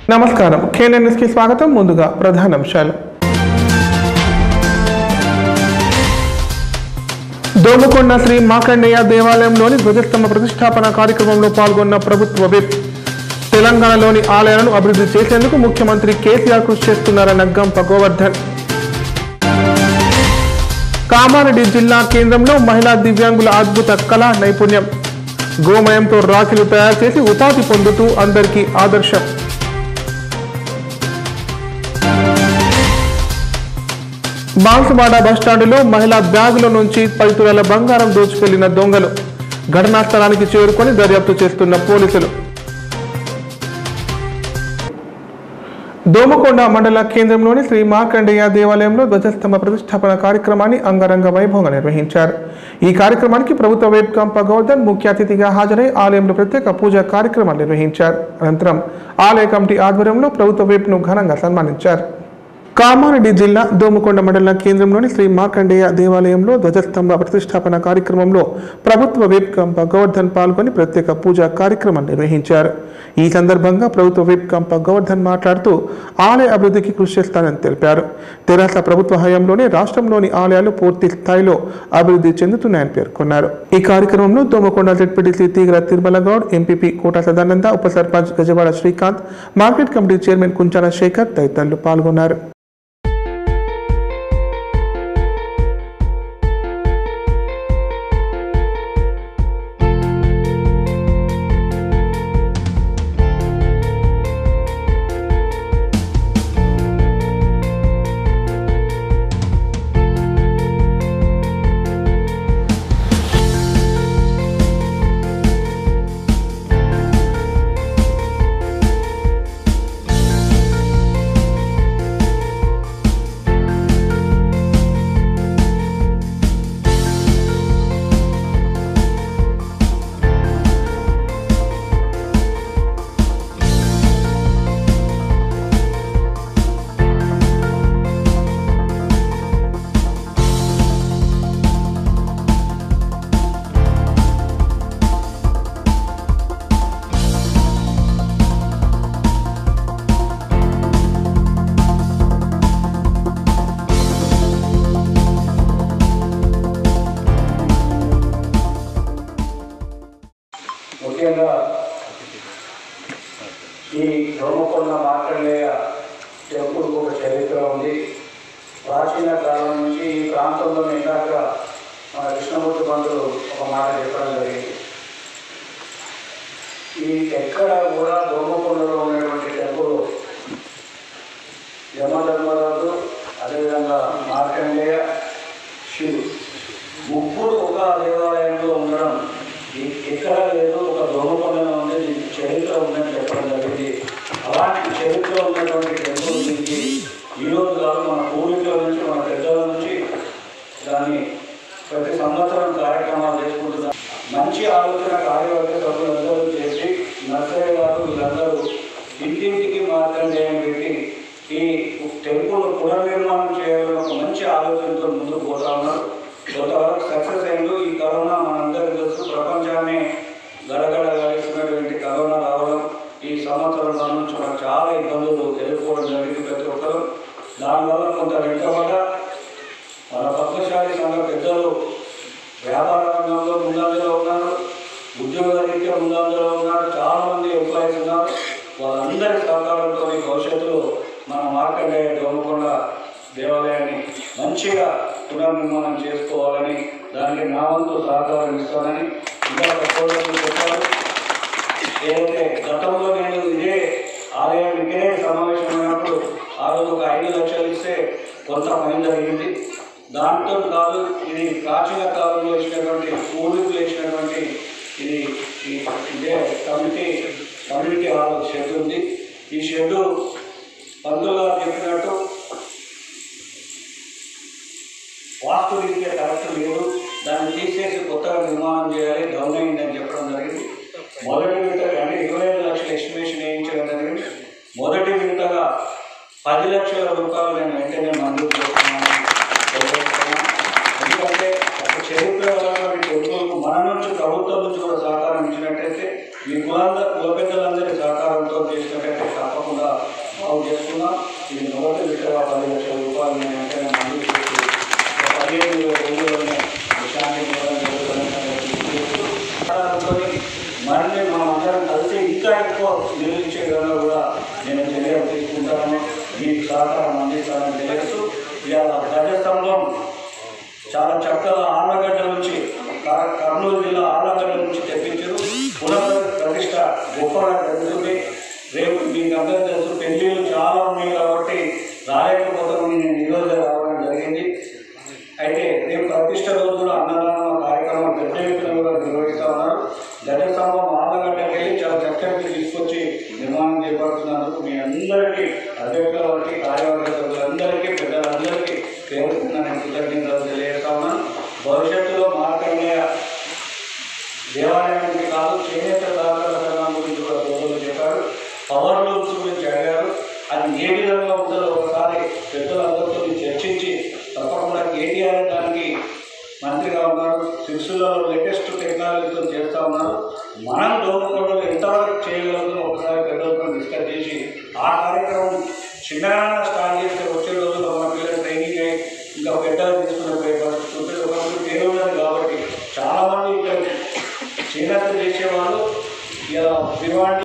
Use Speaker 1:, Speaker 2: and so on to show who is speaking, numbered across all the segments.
Speaker 1: నమస్కారం కేఎన్ఎన్ఎస్కి స్వాగతం ముందుగా ప్రధానాంశాలు దోమకొండ శ్రీ మార్కండేయ దేవాలయంలోని ధ్వజస్తంభ ప్రతిష్టాపన కార్యక్రమంలో పాల్గొన్న ప్రభుత్వ విప్ తెలంగాణలోని ఆలయాలను అభివృద్ధి చేసేందుకు ముఖ్యమంత్రి కేసీఆర్ కృషి చేస్తున్నారన్న గంప గోవర్ధన్ కామారెడ్డి జిల్లా కేంద్రంలో మహిళా దివ్యాంగుల అద్భుత కళా నైపుణ్యం గోమయంతో రాఖీలు తయారు చేసి ఉపాధి పొందుతూ అందరికీ ఆదర్శం బాన్సువాడ బస్టాండులో మహిళా బ్యాగుల నుంచి పది తులాల బంగారం దోచుకెళ్లిన దొంగలు ఘటనా స్థలానికి చేరుకొని దర్యాప్తు చేస్తున్న పోలీసులు దోమకొండ మండల కేంద్రంలోని శ్రీ మార్కండేయ దేవాలయంలో ధ్వజస్తంభ ప్రతిష్టాపన కార్యక్రమాన్ని అంగరంగ వైభవంగా నిర్వహించారు ఈ కార్యక్రమానికి ప్రభుత్వ వెబ్ కంప గౌర్ధన్ ముఖ్య అతిథిగా హాజరై ఆలయంలో ప్రత్యేక పూజా కార్యక్రమాలు నిర్వహించారు అనంతరం ఆలయ కమిటీ ఆధ్వర్యంలో ప్రభుత్వ వెబ్ను ఘనంగా సన్మానించారు కామారెడ్డి జిల్లా దోమకొండ మండల కేంద్రంలోని శ్రీ మార్కండేయ దేవాలయంలో ధ్వజస్తంభ ప్రతిష్టాపన కార్యక్రమంలో ప్రభుత్వ వెబ్ కంప గోవర్ధన్ పాల్గొని ప్రత్యేక పూజా కార్యక్రమం నిర్వహించారు ఈ సందర్భంగా ప్రభుత్వ వెబ్ కంప గోవర్ధన్ మాట్లాడుతూ ఆలయ అభివృద్ధికి కృషి చేస్తానని తెలిపారు తెరాస ప్రభుత్వ హయాంలోనే రాష్ట్రంలోని ఆలయాలు పూర్తి స్థాయిలో అభివృద్ధి చెందుతున్నాయని పేర్కొన్నారు ఈ కార్యక్రమంలో దోమకొండ జెడ్పీటీసీ తీగల తిరుమల గౌడ్ ఎంపీపీ కోట సదానంద ఉప sarpanch Gajawada Srikanth market committee chairman Kunchala Sekhar తదితరులు పాల్గొన్నారు
Speaker 2: ముఖ్యంగా ఈ దోమకొండ మార్కండేయ టెంపుల్కు ఒక చరిత్ర ఉంది ప్రాచీన కాలం నుంచి ఈ ప్రాంతంలో ఇందాక మన కృష్ణమూర్తి పంతులు ఒక మాట చెప్పడం జరిగింది ఈ ఎక్కడ కూడా దోమకొండలో ఉన్నటువంటి టెంపుల్ యమధర్మరాజు అదేవిధంగా మార్కండేయ శివుడు ముగ్గురు ఒక దేవాలయంలో ఉండడం ఈ- ఎక్కడ లేదు ఒక దోమకొండలో ఉంది దీనికి చరిత్ర ఉందని చెప్పడం జరిగింది అలాంటి చరిత్ర ఉన్నటువంటి టెంపుల్ దీనికి ఈరోజు కాదు మన పూర్వీకుల నుంచి మన పెద్దల నుంచి దాన్ని ప్రతి సంవత్సరం కార్యక్రమాలు చేసుకుంటున్నాం మంచి ఆలోచన కార్యవర్గ సభ్యులందరూ చేసి నర్సయ్య గారు వీళ్ళందరూ ఇంటింటికి మార్కండేయం పెట్టి ఈ టెంపుల్ పునర్నిర్మాణం చేయాలని ఒక మంచి ఆలోచనతో ముందుకు పోతా ఉన్నారు కొంతవరకు సక్సెస్ అయింది ఈ కరోనా మనందరికీ తెలుసు ప్రపంచాన్ని గడగడగలిస్తున్నటువంటి కరోనా రావడం ఈ సంవత్సరం నుంచి మనకు చాలా ఇబ్బందులు ఎదుర్కోవడం జరిగింది ప్రతి ఒక్కరు దానివల్ల కొంత వెంటబడ్డ మన పద్మశాలి సంఘ పెద్దలు వ్యాపార రంగంలో ముందంజలో ఉన్నారు ఉద్యోగ రీత్యా ముందంజలో ఉన్నారు చాలా మంది ఎంప్లాయీస్ ఉన్నారు వాళ్ళందరి సహకారంతో ఈ భవిష్యత్తులో మన మార్కండేయ దోమకొండ దేవాలయాన్ని మంచిగా పునర్నిర్మాణం చేసుకోవాలని దానికి నా వంతు సహకారం ఇస్తానని ఇంకా సోదరులు చెప్పారు ఏదైతే గతంలో నేను ఇదే ఆలయం ఇక్కడే సమావేశమైనప్పుడు ఆ రోజు ఒక ఐదు లక్షలు ఇస్తే కొంత పని జరిగింది దాంతో కాదు ఇది ప్రాచీన కాలంలో ఇచ్చినటువంటి పూర్వీకులు ఇచ్చినటువంటి ఇది ఈ ఇదే కమిటీ కమ్యూనిటీ హాల్ షెడ్ ఉంది ఈ షెడ్ పంతులు గారు చెప్పినట్టు వాస్తు రీత్యా కరెక్ట్ లేదు దాన్ని తీసేసి కొత్తగా నిర్మాణం చేయాలి డౌన్ అయిందని చెప్పడం జరిగింది మొదటి విడత అంటే ఇరవై ఐదు లక్షల ఎస్టిమేషన్ వేయించడం జరిగింది మొదటి విడతగా పది లక్షల రూపాయలు నేను వెంటనే మంజూరు చేస్తున్నాను ఎందుకంటే ఒక చరిత్ర గలటువంటి టెంపుల్కు మన నుంచి ప్రభుత్వం నుంచి కూడా సహకారం ఇచ్చినట్టయితే మీ కులాల కుల పెద్దలందరి సహకారంతో చేసినట్టయితే తప్పకుండా బాగు చేసుకున్నాం ఇది మొదటి విషయంగా పది లక్షల రూపాయలు నేను వెంటనే మంజూరు చేసి ఒక పదిహేను రోజుల్లోనే విషయాన్ని కూడా జరుగుతున్నటువంటి మరిన్ని మనం అందరం కలిసి ఇంకా ఎక్కువ నిర్మించే విధంగా కూడా నేను చర్యలు తీసుకుంటాను మీకు సహకారం అందిస్తానని తెలియజేస్తూ ఇవాళ ధ్వజస్తంభం చాలా చక్కగా ఆళ్ళగడ్డ నుంచి కర్- కర్నూలు జిల్లా ఆళ్ళగడ్డ నుంచి తెప్పించారు పునఃప్రతిష్ట గొప్పగా జరుగుతుంది రేపు మీకు అందరూ తెలుసు పెళ్ళిళ్ళు చాలా ఉన్నాయి కాబట్టి రాలేకపోతాం నేను ఈరోజు రావడం జరిగింది అయితే రేపు ప్రతిష్ట రోజున అన్నదాన కార్యక్రమం పెద్ద ఎత్తున కూడా నిర్వహిస్తా ఉన్నారు ఘటస్తంభం ఆళ్ళగడ్డకి వెళ్ళి చాలా చక్కగా తీసుకొచ్చి నిర్మాణం చేపడుతున్నందుకు మీ అందరికీ అధ్యక్షుల వారికి కార్యవర్గ సభ్యులందరికీ పెద్దలందరికీ పేరుకున్న నేను కృతజ్ఞతలు తెలియజేస్తా ఉన్నాను భవిష్యత్తులో మార్కండేయ దేవాలయానికి కాదు చేనేత సహకార సంఘం గురించి కూడా సోదరులు చెప్పారు పవర్ లూమ్స్ గురించి అడిగారు అది ఏ విధంగా ఉంటుందో ఒకసారి పెద్దలందరితో చర్చించి తప్పకుండా కేటీఆర్ దానికి మంత్రిగా ఉన్నారు సిరిసిల్లలో లేటెస్ట్ టెక్నాలజీతో చేస్తూ ఉన్నారు మనం దోమకొండలో ఎంతవరకు చేయగలదో ఒకసారి పెద్దలతో డిస్కస్ చేసి ఆ కార్యక్రమం చిన్నగా స్టార్ట్ చేస్తే వచ్చే రోజుల్లో మన పిల్లలు ట్రైనింగ్ అయ్యి ఇంకా పెద్దలు తీసుకునే పరిస్థితి ఉంటుంది ఒకప్పుడు పేరు ఉన్నది కాబట్టి చాలామంది ఇక్కడ చేనేత చేసేవాళ్ళు ఇలా దివాళి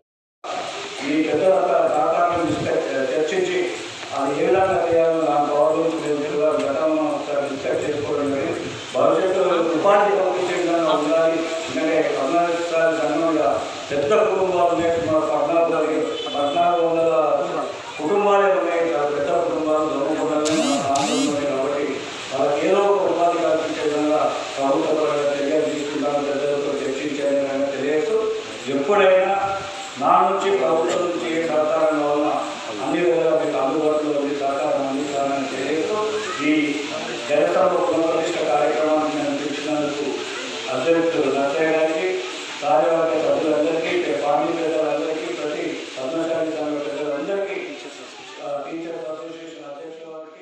Speaker 2: ఈ పెద్దల సహకారం డిస్కస్ చర్చించి అది ఏ విధంగా చేయాలో నా గవర్నమెంట్ తెలుసుగా గతంలో ఒకసారి డిస్కస్ చేసుకోవడం జరిగింది భవిష్యత్తులో ఉపాధి కల్పించే విధంగా ఉండాలి ఎందుకంటే కర్ణాటక సంఘంగా పెద్ద కుటుంబాలు ఉన్నాయి సుమారు పద్నాలుగు వందల- పద్నాలుగు వందల కుటుంబాలే ఉన్నాయి చాలా పెద్ద కుటుంబాలు దొంగకుండాలి మన ప్రాంతంలో ఉన్నాయి కాబట్టి వాళ్ళకి ఏదో ఒక ఉపాధి కల్పించే విధంగా ప్రభుత్వ పరంగా చర్యలు తీసుకుంటాను పెద్దలతో చర్చించాలని విధంగా తెలియజేస్తూ ఎప్పుడైనా నా నుంచి ప్రభుత్వం నుంచి ఏ సహకారం కావాలన్నా అన్ని విధాలుగా మీకు అందుబాటులో ఉంది సహకారం అందిస్తానని తెలియజేస్తూ ఈ జనసభ పునఃప్రతిష్ట కార్యక్రమాన్ని నేను పిలిచినందుకు అధ్యక్షుడు నరసయ్య గారికి కార్యవర్గ సభ్యులందరికీ పార్టీ పెద్దలందరికీ ప్రతి పద్మశాలి సంఘ పెద్దలందరికీ ఆ, టీచర్స్ అసోసియేషన్ అధ్యక్షుల వారికి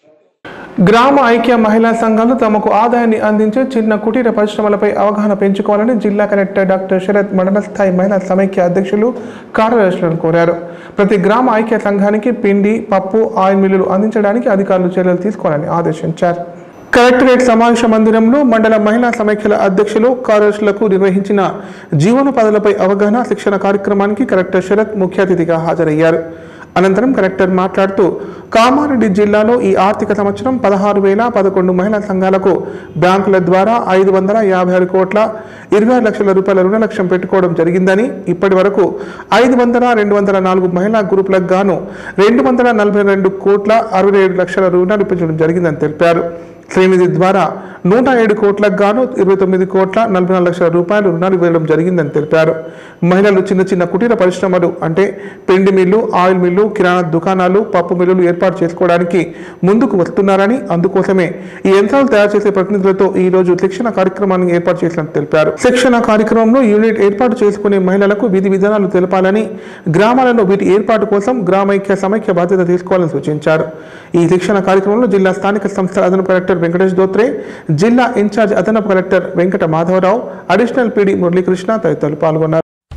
Speaker 1: గ్రామ ఐక్య మహిళా సంఘాలు తమకు ఆదాయాన్ని అందించే చిన్న కుటీర పరిశ్రమలపై అవగాహన పెంచుకోవాలని జిల్లా కలెక్టర్ డాక్టర్ శరత్ మండల స్థాయి మహిళా సమైక్య అధ్యక్షులు కార్యదర్శులను కోరారు ప్రతి గ్రామ ఐక్య సంఘానికి పిండి పప్పు ఆయిల్ మిల్లులు అందించడానికి అధికారులు చర్యలు తీసుకోవాలని ఆదేశించారు కలెక్టరేట్ సమావేశ మందిరంలో మండల మహిళా సమైక్యల అధ్యక్షులు కార్యదర్శులకు నిర్వహించిన జీవనోపాధులపై అవగాహన శిక్షణ కార్యక్రమానికి కలెక్టర్ శరత్ ముఖ్య అతిథిగా హాజరయ్యారు అనంతరం కలెక్టర్ మాట్లాడుతూ కామారెడ్డి జిల్లాలో ఈ ఆర్థిక సంవత్సరం పదహారు వేల పదకొండు మహిళా సంఘాలకు బ్యాంకుల ద్వారా ఐదు వందల యాభై ఆరు కోట్ల ఇరవై ఆరు లక్షల రూపాయల రుణ లక్ష్యం పెట్టుకోవడం జరిగిందని ఇప్పటి వరకు ఐదు వందల రెండు వందల నాలుగు మహిళా గ్రూపులకు గాను రెండు వందల నలభై రెండు కోట్ల అరవై ఏడు లక్షల రుణాలు ఇప్పించడం జరిగిందని తెలిపారు శ్రీనిధి ద్వారా నూట ఏడు కోట్లకు గాను ఇరవై తొమ్మిది కోట్ల నలభై నాలుగు లక్షల రూపాయలు రుణాలు ఇవ్వడం జరిగిందని తెలిపారు మహిళలు చిన్న చిన్న కుటీర పరిశ్రమలు అంటే పిండి మిల్లు ఆయిల్ మిల్లు కిరాణా దుకాణాలు పప్పు మిల్లులు ఏర్పాటు చేసుకోవడానికి ముందుకు వస్తున్నారని అందుకోసమే ఈ యంత్రాలు తయారు చేసే ప్రతినిధులతో ఈ రోజు శిక్షణ కార్యక్రమాన్ని ఏర్పాటు చేసినట్టు తెలిపారు శిక్షణ కార్యక్రమంలో యూనిట్ ఏర్పాటు చేసుకునే మహిళలకు విధి విధానాలు తెలపాలని గ్రామాలలో వీటి ఏర్పాటు కోసం గ్రామైక్య సమైక్య బాధ్యత తీసుకోవాలని సూచించారు ఈ శిక్షణ కార్యక్రమంలో జిల్లా స్థానిక సంస్థల అదనపు కలెక్టర్ వెంకటేష్ దోత్రే జిల్లా ఇన్ఛార్జ్ అదనపు collector Venkata Madhavarao additional PD Muralikrishna తదితరులు పాల్గొన్నారు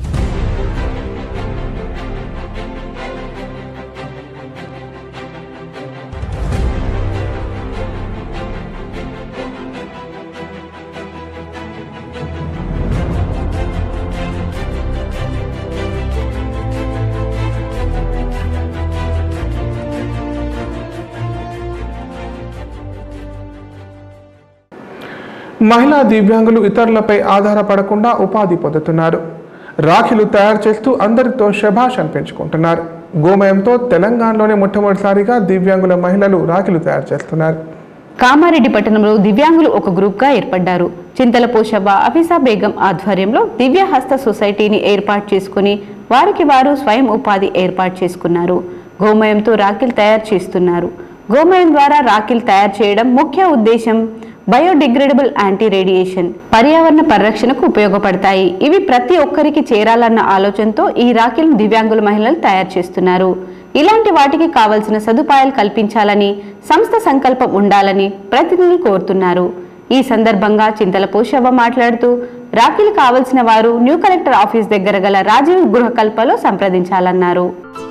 Speaker 1: మహిళా దివ్యాంగులు ఇతరులపై ఆధారపడకుండా ఉపాధి పొందుతున్నారు రాఖీలు తయారు చేస్తూ అందరితో శభాష్ అనిపించుకుంటున్నారు గోమయంతో తెలంగాణలోనే మొట్టమొదటిసారిగా దివ్యాంగుల మహిళలు రాఖీలు తయారు చేస్తున్నారు
Speaker 3: కామారెడ్డి పట్టణంలో దివ్యాంగులు ఒక గ్రూప్గా ఏర్పడ్డారు చింతల పోషవ్వ అఫీసా బేగం ఆధ్వర్యంలో దివ్య హస్త సొసైటీని ఏర్పాటు చేసుకుని వారికి వారు స్వయం ఉపాధి ఏర్పాటు చేసుకున్నారు గోమయంతో రాఖీలు తయారు చేస్తున్నారు గోమయం ద్వారా రాఖీలు తయారు చేయడం ముఖ్య ఉద్దేశం బయోడిగ్రేడబుల్ యాంటీ రేడియేషన్ పర్యావరణ పరిరక్షణకు ఉపయోగపడతాయి ఇవి ప్రతి ఒక్కరికి చేరాలన్న ఆలోచనతో ఈ రాఖీలను దివ్యాంగుల మహిళలు తయారు చేస్తున్నారు ఇలాంటి వాటికి కావలసిన సదుపాయాలు కల్పించాలని సంస్థ సంకల్పం ఉండాలని ప్రతినిధులు కోరుతున్నారు ఈ సందర్భంగా చింతల పోషవ్వ మాట్లాడుతూ రాఖీలు కావలసిన వారు న్యూ కలెక్టర్ ఆఫీస్ దగ్గర గల రాజీవ్ గృహకల్పలో సంప్రదించాలన్నారు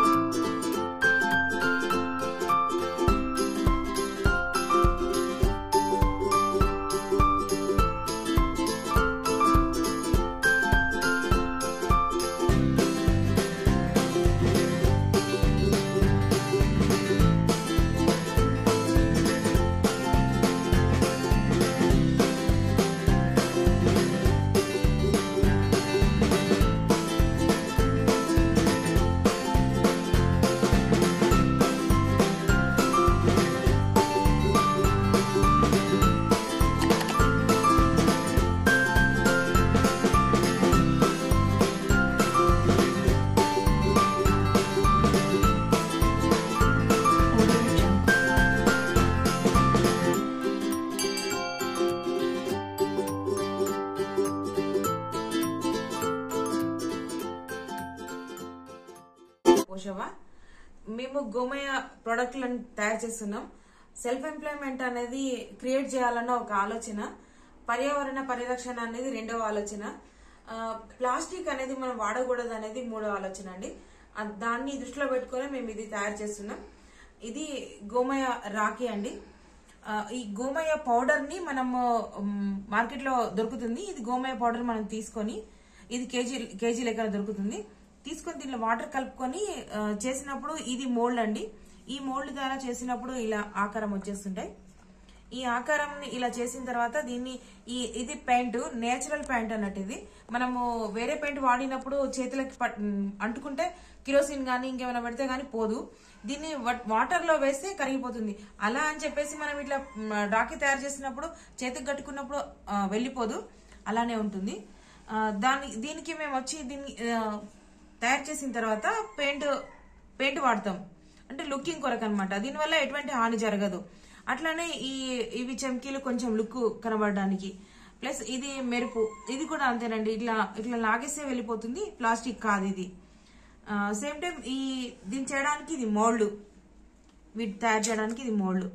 Speaker 4: పోషవ మేము గోమయ ప్రోడక్ట్లను తయారు చేస్తున్నాం సెల్ఫ్ ఎంప్లాయ్మెంట్ అనేది క్రియేట్ చేయాలన్న ఒక ఆలోచన పర్యావరణ పరిరక్షణ అనేది రెండవ ఆలోచన ఆ, ప్లాస్టిక్ అనేది మనం వాడకూడదు అనేది మూడో ఆలోచన అండి ఆ, దాన్ని దృష్టిలో పెట్టుకొని మేము ఇది తయారు చేస్తున్నాం ఇది గోమయ రాఖీ అండి ఆ, ఈ గోమయ పౌడర్ ని మనము మార్కెట్ లో దొరుకుతుంది ఇది గోమయ పౌడర్ మనం తీసుకొని ఇది కేజీ కేజీ లెక్కన దొరుకుతుంది తీసుకొని దీనిలో వాటర్ కలుపుకొని ఆ, చేసినప్పుడు ఇది మోల్డ్ అండి ఈ మోల్డ్ ద్వారా చేసినప్పుడు ఇలా ఆకారం వచ్చేస్తుంటాయి ఈ ఆకారం ఇలా చేసిన తర్వాత దీన్ని ఈ ఇది పెయింట్ నేచురల్ పెయింట్ అన్నట్టు ఇది మనము వేరే పెయింట్ వాడినప్పుడు చేతులకి పట్- అంటుకుంటే కిరోసిన్ గానీ ఇంకేమైనా పెడితే గానీ పోదు దీన్ని వాటర్ లో వేస్తే కరిగిపోతుంది అలా అని చెప్పేసి మనం ఇట్లా మ్, రాఖీ తయారు చేసినప్పుడు చేతికి కట్టుకున్నప్పుడు ఆ, వెళ్ళిపోదు అలానే ఉంటుంది ఆ, దాని దీనికి మేము వచ్చి దీన్ని ఆ, తయారు చేసిన తర్వాత పెయింట్ పెయింట్ వాడతాం అంటే లుకింగ్ కొరకు అనమాట దీనివల్ల ఎటువంటి హాని జరగదు అట్లానే ఈ ఇవి చమ్కీలు కొంచెం లుక్ కనబడడానికి ప్లస్ ఇది మెరుపు ఇది కూడా అంతేనండి ఇట్లా ఇట్లా లాగేస్తే వెళ్ళిపోతుంది ప్లాస్టిక్ కాదు ఇది సేమ్ టైం ఈ దీన్ని చేయడానికి ఇది మోల్డ్ వీటి తయారు చేయడానికి ఇది మోల్డ్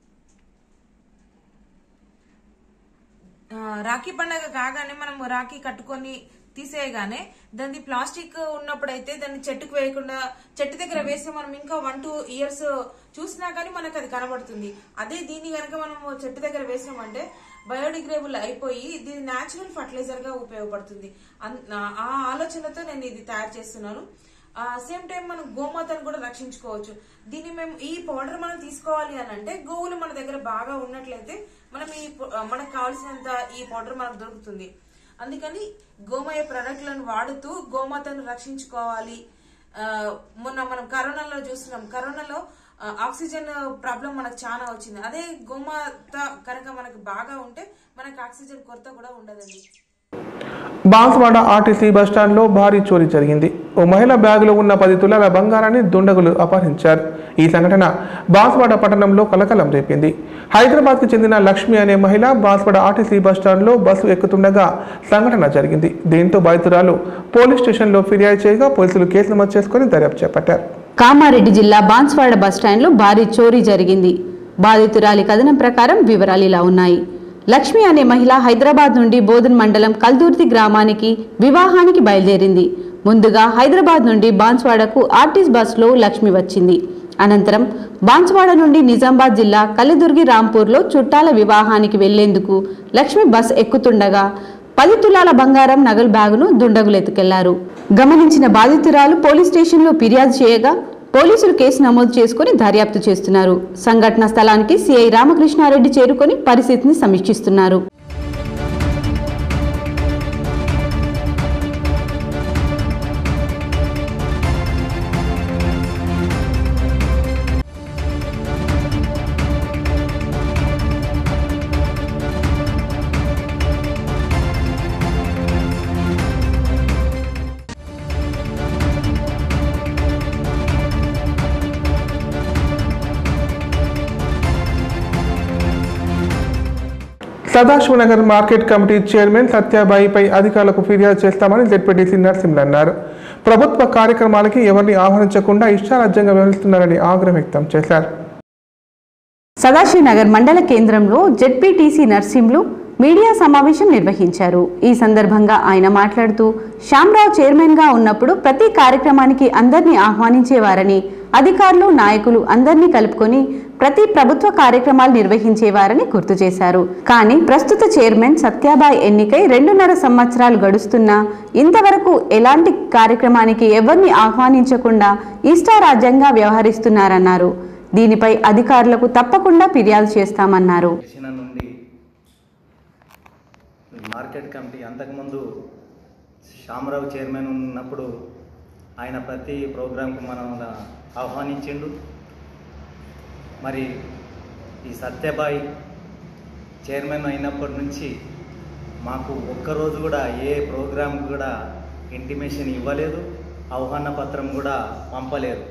Speaker 4: ఆ, రాఖీ పండగ కాగానే మనం రాఖీ కట్టుకొని తీసేయగానే దాన్ని ప్లాస్టిక్ ఉన్నప్పుడైతే దాన్ని చెట్టుకు వేయకుండా చెట్టు దగ్గర వేస్తే మనం ఇంకా వన్ టూ ఇయర్స్ చూసినా కానీ మనకు అది కనబడుతుంది అదే దీన్ని కనుక మనం చెట్టు దగ్గర వేసామంటే బయోడిగ్రేబుల్ అయిపోయి దీని న్యాచురల్ ఫర్టిలైజర్ గా ఉపయోగపడుతుంది అన్- ఆ- ఆ ఆలోచనతో నేను ఇది తయారు చేస్తున్నాను సేమ్ టైం మనం గోమాతను కూడా రక్షించుకోవచ్చు దీన్ని మేము ఈ పౌడర్ మనం తీసుకోవాలి అని అంటే గోవులు మన దగ్గర బాగా ఉన్నట్లయితే మనం ఈ ప- మనకు కావాల్సినంత ఈ పౌడర్ మనకు దొరుకుతుంది అందుకని గోమయ ప్రొడక్ట్లను వాడుతూ గోమాతను రక్షించుకోవాలి ఆ, మొన్న మనం కరోనాలో చూస్తున్నాం కరోనాలో ఆ, ఆక్సిజన్ ప్రాబ్లం మనకు చాలా వచ్చింది అదే గోమాత కనుక మనకు బాగా ఉంటే మనకు ఆక్సిజన్ కొరత కూడా ఉండదండి
Speaker 1: బాన్స్వాడ ఆర్టీసీ బస్టాండ్లో భారీ చోరీ జరిగింది ఓ మహిళ బ్యాగులో ఉన్న పది తులాల బంగారాన్ని దుండగులు అపహరించారు ఈ సంఘటన బాన్స్వాడ పట్టణంలో కలకలం రేపింది హైదరాబాద్కు చెందిన లక్ష్మి అనే మహిళ బాన్స్వాడ ఆర్టీసీ బస్టాండ్లో బస్సు ఎక్కుతుండగా సంఘటన జరిగింది దీంతో బాధితురాలు పోలీస్ స్టేషన్లో ఫిర్యాదు చేయగా పోలీసులు కేసు నమోదు చేసుకుని దర్యాప్తు చేపట్టారు
Speaker 3: కామారెడ్డి జిల్లా బాన్స్వాడ బస్టాండ్లో భారీ చోరీ జరిగింది బాధితురాలి కథనం ప్రకారం వివరాలు ఇలా ఉన్నాయి లక్ష్మి అనే మహిళ హైదరాబాద్ నుండి బోధన్ మండలం కల్దుర్తి గ్రామానికి వివాహానికి బయలుదేరింది ముందుగా హైదరాబాద్ నుండి బాన్స్వాడకు ఆర్టీస్ బస్సులో లక్ష్మి వచ్చింది అనంతరం బాన్స్వాడ నుండి నిజామాబాద్ జిల్లా కలిదుర్గి రాంపూర్లో చుట్టాల వివాహానికి వెళ్లేందుకు లక్ష్మి బస్ ఎక్కుతుండగా పది తులాల బంగారం నగలు బ్యాగును దుండగులు ఎత్తుకెళ్లారు గమనించిన బాధితురాలు పోలీస్ స్టేషన్లో ఫిర్యాదు చేయగా పోలీసులు కేసు నమోదు చేసుకుని దర్యాప్తు చేస్తున్నారు సంఘటన స్థలానికి సిఐ రామకృష్ణారెడ్డి చేరుకొని పరిస్థితిని సమీక్షిస్తున్నారు
Speaker 1: సదాశివనగర్ మార్కెట్ కమిటీ చైర్మన్ సత్యాబాయిపై అధికారులకు ఫిర్యాదు చేస్తామని జెడ్పీటీసీ నరసింహన్ అన్నారు ప్రభుత్వ కార్యక్రమాలకి ఎవరిని ఆహ్వానించకుండా ఇష్టారాజ్యంగా వ్యవహరిస్తున్నారని ఆగ్రహం వ్యక్తం చేశారు
Speaker 3: సదాశివనగర్ మండల కేంద్రంలో జెడ్పీటీసీ నర్సింలు మీడియా సమావేశం నిర్వహించారు ఈ సందర్భంగా ఆయన మాట్లాడుతూ శ్యామరావు చైర్మన్గా ఉన్నప్పుడు ప్రతి కార్యక్రమానికి అందరినీ ఆహ్వానించేవారని అధికారులు నాయకులు అందరినీ కలుపుకొని ప్రతి ప్రభుత్వ కార్యక్రమాలు నిర్వహించేవారని గుర్తు చేశారు కానీ ప్రస్తుత చైర్మన్ సత్యాబాయ్ ఎన్నికై రెండున్నర సంవత్సరాలు గడుస్తున్నా ఇంతవరకు ఎలాంటి కార్యక్రమానికి ఎవరిని ఆహ్వానించకుండా ఇష్టారాజ్యంగా వ్యవహరిస్తున్నారన్నారు దీనిపై అధికారులకు తప్పకుండా ఫిర్యాదు చేస్తామన్నారు
Speaker 5: చేసిన నుండి మార్కెట్ కమిటీ అంతకుముందు శ్యామరావు చైర్మన్ ఉన్నప్పుడు ఆయన ప్రతి ప్రోగ్రాంకు మనం ఆహ్వానించిండు మరి ఈ సత్యబాయ్ చైర్మన్ అయినప్పటి నుంచి మాకు ఒక్కరోజు కూడా ఏ ప్రోగ్రాం కూడా ఇంటిమేషన్ ఇవ్వలేదు ఆహ్వాన పత్రం కూడా పంపలేదు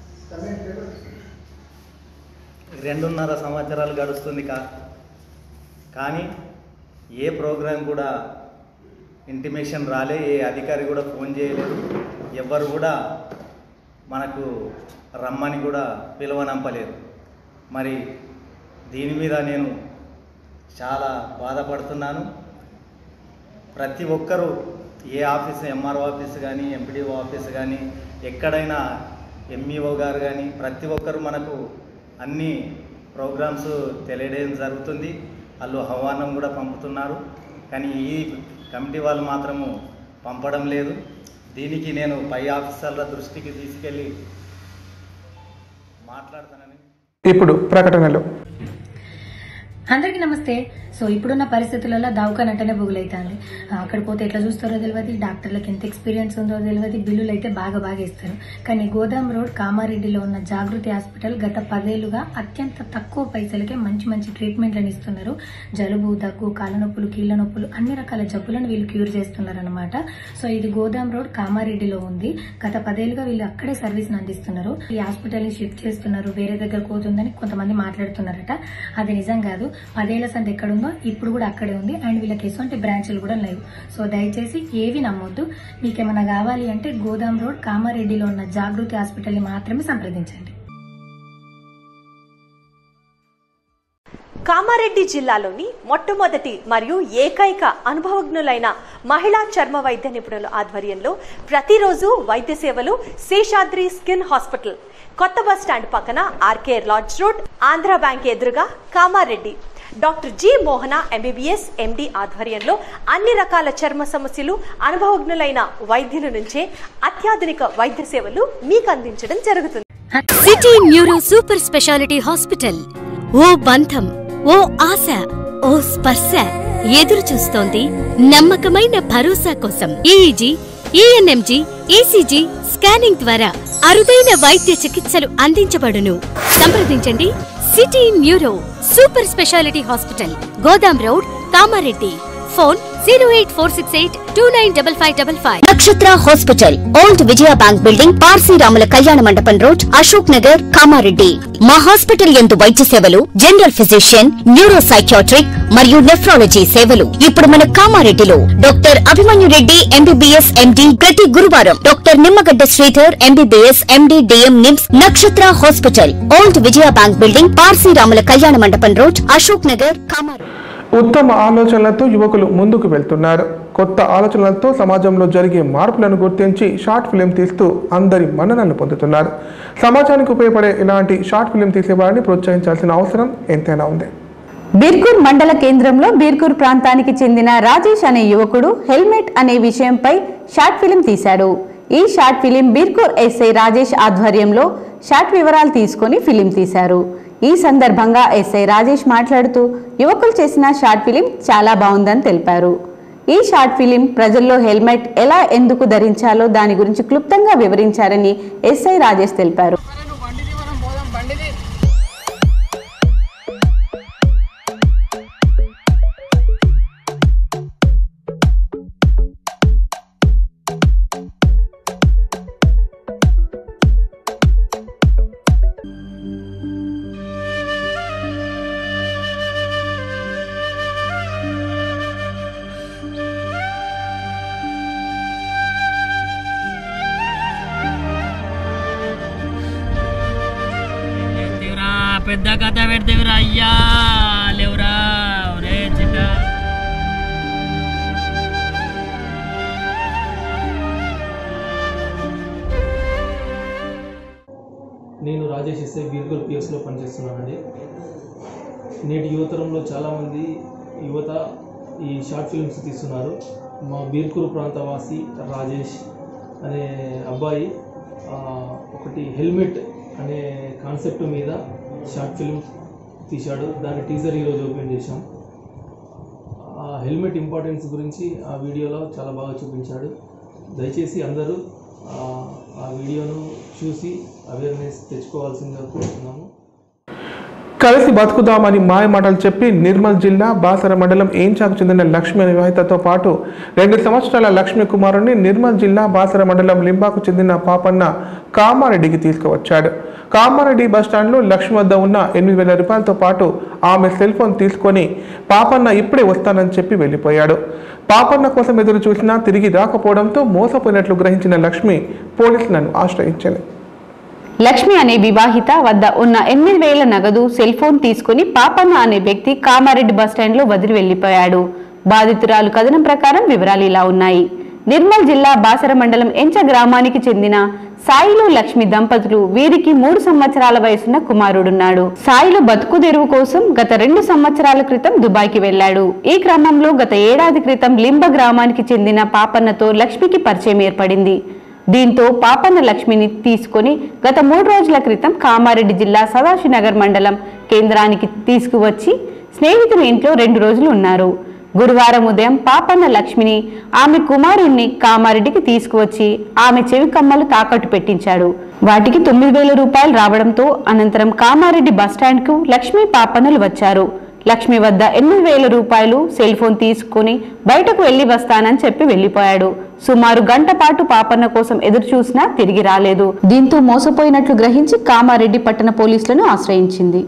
Speaker 5: రెండున్నర సంవత్సరాలు గడుస్తుంది కా కానీ ఏ ప్రోగ్రాం కూడా ఇంటిమేషన్ రాలే ఏ అధికారి కూడా ఫోన్ చేయలేదు ఎవ్వరు కూడా మనకు రమ్మని కూడా పిలువనంపలేదు మరి దీని మీద నేను చాలా బాధపడుతున్నాను ప్రతి ఒక్కరూ ఏ ఆఫీస్ ఎంఆర్ఓ ఆఫీస్ కానీ ఎంపీడీఓ ఆఫీస్ కానీ ఎక్కడైనా ఎంఈఓ గారు కానీ ప్రతి ఒక్కరు మనకు అన్ని ప్రోగ్రామ్స్ తెలియడం జరుగుతుంది వాళ్ళు ఆహ్వానం కూడా పంపుతున్నారు కానీ ఈ కమిటీ వాళ్ళు మాత్రము పంపడం లేదు దీనికి నేను పై ఆఫీసర్ల దృష్టికి తీసుకెళ్ళి మాట్లాడతానని
Speaker 1: ఇప్పుడు ప్రకటనలు
Speaker 6: అందరికీ నమస్తే సో ఇప్పుడున్న పరిస్థితులలో దవాఖాన అంటేనే బుగులైతాంది అక్కడ పోతే ఎట్లా చూస్తారో తెలియదు డాక్టర్లకు ఎంత ఎక్స్పీరియన్స్ ఉందో తెలియదు బిల్లులు అయితే బాగా బాగా ఇస్తారు కానీ గోదాం రోడ్ కామారెడ్డిలో ఉన్న జాగృతి హాస్పిటల్ గత పదేళ్లుగా అత్యంత తక్కువ పైసలకే మంచి మంచి ట్రీట్మెంట్లను ఇస్తున్నారు జలుబు దగ్గు కాళ్ళ నొప్పులు కీళ్ళ నొప్పులు అన్ని రకాల జబ్బులను వీళ్ళు క్యూర్ చేస్తున్నారు అనమాట సో ఇది గోదాం రోడ్ కామారెడ్డిలో ఉంది గత పదేళ్లుగా వీళ్ళు అక్కడే సర్వీస్ అందిస్తున్నారు ఈ హాస్పిటల్ ని షిఫ్ట్ చేస్తున్నారు వేరే దగ్గర పోతుందని కొంతమంది మాట్లాడుతున్నారట అది నిజం కాదు పదేళ్ల సంది ఎక్కడుందో ఇప్పుడు కూడా అక్కడే ఉంది అండ్ వీళ్ళకి ఎటువంటి బ్రాంచ్లు కూడా లేవు సో దయచేసి ఏవి నమ్మొద్దు మీకేమైనా కావాలి అంటే గోదాం రోడ్ కామారెడ్డిలో ఉన్న జాగృతి హాస్పిటల్ ని మాత్రమే సంప్రదించండి
Speaker 7: కామారెడ్డి జిల్లాలోని మొట్టమొదటి మరియు ఏకైక అనుభవజ్ఞులైన మహిళా చర్మ వైద్య నిపుణుల ఆధ్వర్యంలో ప్రతిరోజు వైద్య సేవలు శేషాద్రి స్కిన్ హాస్పిటల్ కొత్త బస్ స్టాండ్ పక్కన RK lodge road Andhra bank ఎదురుగా Kamareddy doctor G Mohana MBBS MD ఆధ్వర్యంలో అన్ని రకాల చర్మ సమస్యలు అనుభవజ్ఞులైన వైద్యుల నుంచే అత్యాధునిక వైద్య సేవలు మీకు అందించడం జరుగుతుంది
Speaker 8: city neuro super speciality hospital ఓ బంధం ఓ ఆశ ఓ స్పర్శ ఎదురు చూస్తోంది నమ్మకమైన భరోసా కోసం ఈఈజీ ఈఎన్ఎంజీ ఈసీజీ స్కానింగ్ ద్వారా అరుదైన వైద్య చికిత్సలు అందించబడును సంప్రదించండి city neuro super speciality hospital గోదాం road Kamareddy phone zero eight four six eight two nine double five double five
Speaker 9: Nakshatra hospital old Vijaya bank building Parsi Ramula కళ్యాణ మండపం రోడ్ అశోక్ నగర్ కామారెడ్డి మా హాస్పిటల్ యందు వైద్య సేవలు జనరల్ ఫిజిషియన్ న్యూరో సైకియాట్రిక్ మరియు నెఫ్రాలజీ సేవలు ఇప్పుడు మన కామారెడ్డిలో doctor Abhimanyu Reddy MBBS MD ప్రతి గురువారం doctor Nimmagadda Sridhar MBBS MD DM NIMS Nakshatra hospital old Vijaya bank building Parsi Ramula కళ్యాణ మండపం రోడ్ అశోక్ నగర్ కామారెడ్డి
Speaker 1: ఉత్తమ ఆలోచనలతో యువకులు ముందుకు వెళ్తున్నారు కొత్త ఆలోచనలతో సమాజంలో జరిగే మార్పులను గుర్తించి షార్ట్ ఫిలిం తీస్తూ అందరి మన్ననలు పొందుతున్నారు సమాజానికి ఉపయోగపడే ఇలాంటి షార్ట్ ఫిలిం తీసేవారిని ప్రోత్సహించాల్సిన అవసరం ఎంతైనా ఉంది
Speaker 3: బీర్కూర్ మండల కేంద్రంలో బీర్కూర్ ప్రాంతానికి చెందిన రాజేష్ అనే యువకుడు హెల్మెట్ అనే విషయంపై షార్ట్ ఫిలిం తీశాడు ఈ short film Birkur SI Rajesh ఆధ్వర్యంలో షార్ట్ వివరాలు తీసుకొని ఫిలిం తీశారు ఈ సందర్భంగా ఎస్ఐ రాజేష్ మాట్లాడుతూ యువకులు చేసిన షార్ట్ ఫిలిం చాలా బాగుందని తెలిపారు ఈ షార్ట్ ఫిలిం ప్రజల్లో హెల్మెట్ ఎలా ఎందుకు ధరించాలో దాని గురించి క్లుప్తంగా వివరించారని ఎస్ఐ రాజేష్ తెలిపారు
Speaker 10: పెద్ద కథ పెడితేవిరా అయ్యా లేవురా ఒరే చిన్న
Speaker 11: నేను రాజేష్ ఎస్ఐ బీర్గల్ పిఎస్లో పనిచేస్తున్నానండి నేటి యువతరంలో చాలామంది యువత ఈ షార్ట్ ఫిల్మ్స్ తీస్తున్నారు మా బీర్కూరు ప్రాంతవాసి రాజేష్ అనే అబ్బాయి ఆ, ఒకటి హెల్మెట్ అనే కాన్సెప్ట్ మీద షార్ట్ ఫిల్మ్ తీశాడు దాని టీజర్ ఈరోజు ఓపెన్ చేశాం ఆ హెల్మెట్ ఇంపార్టెన్స్ గురించి ఆ వీడియోలో చాలా బాగా చూపించాడు దయచేసి అందరూ ఆ, ఆ వీడియోను చూసి అవేర్నెస్ తెచ్చుకోవాల్సిందిగా కోరుతున్నాము
Speaker 1: కలిసి బతుకుదామని మాయ మాటలు చెప్పి నిర్మల్ జిల్లా బాసర మండలం ఏంచాకు చెందిన లక్ష్మి అనే వివాహితతో పాటు రెండు సంవత్సరాల లక్ష్మి కుమారుని నిర్మల్ జిల్లా బాసర మండలం లింబాకు చెందిన పాపన్న కామారెడ్డికి తీసుకువచ్చాడు కామారెడ్డి బస్టాండ్లో లక్ష్మి వద్ద ఉన్న ఎనిమిది వేల రూపాయలతో పాటు ఆమె సెల్ ఫోన్ తీసుకొని పాపన్న ఇప్పుడే వస్తానని చెప్పి వెళ్ళిపోయాడు పాపన్న కోసం ఎదురు చూసినా తిరిగి రాకపోవడంతో మోసపోయినట్లు గ్రహించిన లక్ష్మి పోలీసులను ఆశ్రయించింది
Speaker 3: లక్ష్మి అనే వివాహిత వద్ద ఉన్న ఎనిమిది వేల నగదు సెల్ ఫోన్ తీసుకుని పాపన్న అనే వ్యక్తి కామారెడ్డి బస్టాండ్లో వదిలి వెళ్లిపోయాడు బాధితురాలు కథనం ప్రకారం వివరాలు ఇలా ఉన్నాయి నిర్మల్ జిల్లా బాసర మండలం ఎంచ గ్రామానికి చెందిన సాయిలు లక్ష్మి దంపతులు వీరికి మూడు సంవత్సరాల వయసున్న కుమారుడున్నాడు సాయిలు బతుకు తెరువు కోసం గత రెండు సంవత్సరాల క్రితం దుబాయ్కి వెళ్లాడు ఈ క్రమంలో గత ఏడాది క్రితం లింబ గ్రామానికి చెందిన పాపన్నతో లక్ష్మికి పరిచయం ఏర్పడింది దీంతో పాపన్న లక్ష్మిని తీసుకొని గత మూడు రోజుల క్రితం కామారెడ్డి జిల్లా సదాశివనగర్ మండలం కేంద్రానికి తీసుకువచ్చి స్నేహితుల ఇంట్లో రెండు రోజులు ఉన్నారు గురువారం ఉదయం పాపన్న లక్ష్మిని ఆమె కుమారుణ్ణి కామారెడ్డికి తీసుకువచ్చి ఆమె చెవి కమ్మలు తాకట్టు పెట్టించాడు వాటికి తొమ్మిది వేల రూపాయలు రావడంతో అనంతరం కామారెడ్డి బస్టాండ్కు లక్ష్మి పాపన్నలు వచ్చారు లక్ష్మి వద్ద ఎనిమిది వేల రూపాయలు సెల్ ఫోన్ తీసుకుని బయటకు వెళ్లి వస్తానని చెప్పి వెళ్లిపోయాడు సుమారు గంట పాటు పాపన్న కోసం ఎదురు చూసినా తిరిగి రాలేదు దీంతో మోసపోయినట్లు గ్రహించి కామారెడ్డి పట్టణ పోలీసులను ఆశ్రయించింది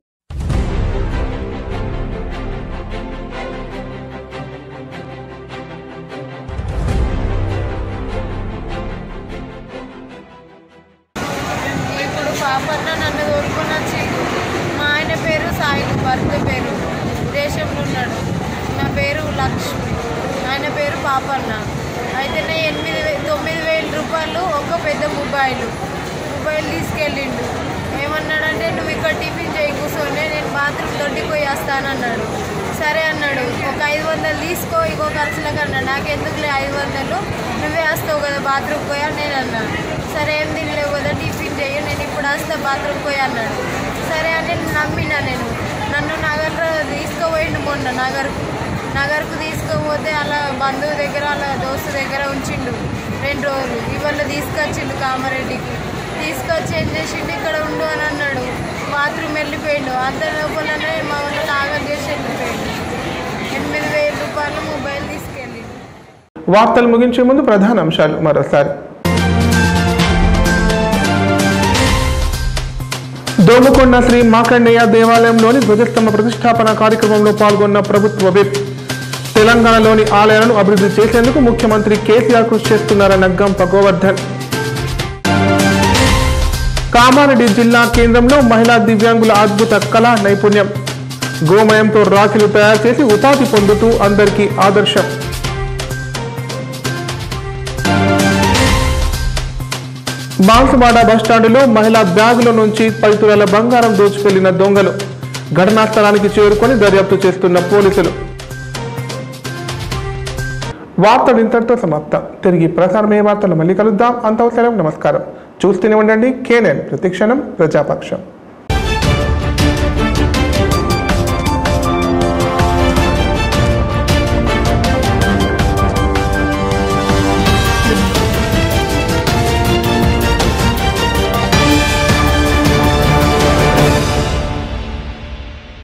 Speaker 12: ఇప్పుడు పాపన్న నన్ను కోరుకొని వచ్చి మా ఆయన పేరు సాయి భర్త పేరు దేశంలో ఉన్నాడు నా పేరు లక్ష్మి ఆయన పేరు పాపన్న అయితే నేను ఎనిమిది వే తొమ్మిది వేల రూపాయలు ఒక పెద్ద మొబైల్ మొబైల్ తీసుకెళ్ళిండు ఏమన్నాడంటే నువ్వు ఇక్కడ టిఫిన్ చేయి కూర్చొని నేను బాత్రూమ్ దొడ్డికి పోయి వస్తానన్నాడు సరే అన్నాడు ఒక ఐదు వందలు తీసుకో ఇంకో ఖర్చులకు అన్నాడు నాకు ఎందుకులే ఐదు వందలు నువ్వే వస్తావు కదా బాత్రూమ్ పోయి అని నేను అన్నాను సరే ఏం తినలేవు కదా టిఫిన్ చెయ్యి నేను ఇప్పుడు వస్తా బాత్రూమ్ పోయి అన్నాడు సరే అని నేను నమ్మినా నేను నన్ను నగర్లో తీసుకుపోయిండు మొన్న నగర్కు నగర్కు తీసుకుపోతే అలా బంధువు దగ్గర అలా దోస్తు దగ్గర ఉంచిండు రెండు రోజులు ఇవాళ తీసుకొచ్చిండు కామారెడ్డికి తీసుకొచ్చి ఏం చేసిండు ఇక్కడ ఉండు అని అన్నాడు బాత్రూమ్ వెళ్ళిపోయిండు అంత లోపలనే మా ఊళ్ళో తాగం చేసి వెళ్ళిపోయిండు ఎనిమిది వేల రూపాయలు మొబైల్ తీసుకెళ్ళి
Speaker 1: వార్తలు ముగించే ముందు ప్రధాన అంశాలు మరోసారి దోమకొండ శ్రీ మార్కండేయ దేవాలయంలోని ధ్వజస్తంభ ప్రతిష్టాపన కార్యక్రమంలో పాల్గొన్న ప్రభుత్వ విప్ తెలంగాణలోని ఆలయాలను అభివృద్ధి చేసేందుకు ముఖ్యమంత్రి కేసీఆర్ కృషి చేస్తున్నారన్న గంప గోవర్ధన్ కామారెడ్డి జిల్లా కేంద్రంలో మహిళా దివ్యాంగుల అద్భుత కళా నైపుణ్యం గోమయంతో రాఖీలు తయారు చేసి ఉపాధి పొందుతూ అందరికీ ఆదర్శం బాన్సువాడ బస్టాండులో మహిళా బ్యాగుల నుంచి పది తులాల బంగారం దోచుకెళ్లిన దొంగలు ఘటనా స్థలానికి చేరుకొని దర్యాప్తు చేస్తున్న పోలీసులు వార్తలు ఇంతటితో సమాప్తం తిరిగి ప్రసారమయ్యే వార్తలు మళ్ళీ కలుద్దాం అంతవసరం నమస్కారం చూస్తూనే ఉండండి కేనెన్ ప్రతిక్షణం ప్రజాపక్షం